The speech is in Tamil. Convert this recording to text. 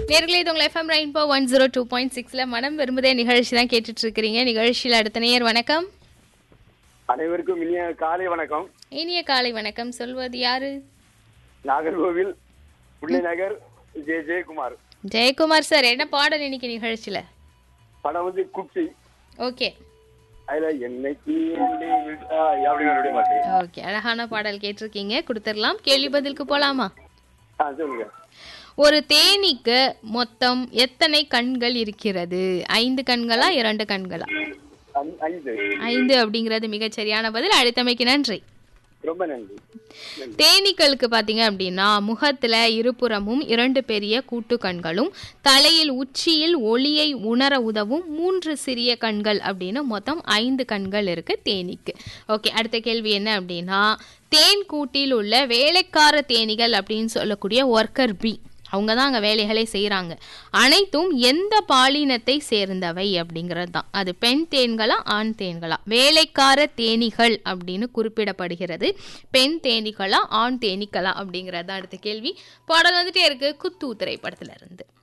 நேர்களே இது உங்கள் FM rainbow one zero two point சிக்ஸில் மனம் விரும்புதே நிகழ்ச்சி தான் கேட்டுட்டு இருக்கிறீங்க நிகழ்ச்சியில் அடுத்த நேயர் வணக்கம் அனைவருக்கும் இனிய காலை வணக்கம் இனிய காலை வணக்கம் சொல்வது யாரு நாகர்கோவில் புள்ளை நகர் ஜே ஜெயக்குமார் ஜெயக்குமார் சார் என்ன பாடல் இன்னைக்கு நிகழ்ச்சியில் படம் வந்து குப்சி ஓகே அதுல என்னைக்கு என்னை விட்டாய் அப்படின்னு ஒரு பாட்டு ஓகே அழகான பாடல் கேட்டிருக்கீங்க கொடுத்துடலாம் கேள்வி பதிலுக்கு போலாமா ஆ சொல்லுங்க ஒரு தேனீக்கு மொத்தம் எத்தனை கண்கள் இருக்கிறது ஐந்து கண்களா இரண்டு கண்களா ஐ- ஐந்து ஐந்து அப்படிங்கிறது மிகச் சரியான பதில் அழைத்தமைக்கு நன்றி ரொம்ப நன்றி தேனீக்களுக்கு பார்த்தீங்க அப்படின்னா முகத்துல இருபுறமும் இரண்டு பெரிய கூட்டு கண்களும் தலையில் உச்சியில் ஒளியை உணர உதவும் மூன்று சிறிய கண்கள் அப்படின்னு மொத்தம் ஐந்து கண்கள் இருக்கு தேனீக்கு ஓகே அடுத்த கேள்வி என்ன அப்படின்னா தேன் கூட்டில் உள்ள வேலைக்கார தேனீகள் அப்படின்னு சொல்லக்கூடிய ஒர்க்கர் பி அவங்க தான் அங்கே வேலைகளை செய்கிறாங்க அனைத்தும் எந்த பாலினத்தை சேர்ந்தவை அப்படிங்கிறது தான் அது பெண் தேன்களா ஆண் தேன்களா வேலைக்கார தேனீகள் அப்படின்னு குறிப்பிடப்படுகிறது பெண் தேனீகளா ஆண் தேனீக்களா அப்படிங்கிறது தான் அடுத்த கேள்வி பாடல் வந்துட்டே இருக்கு குத்து திரைப்படத்துல இருந்து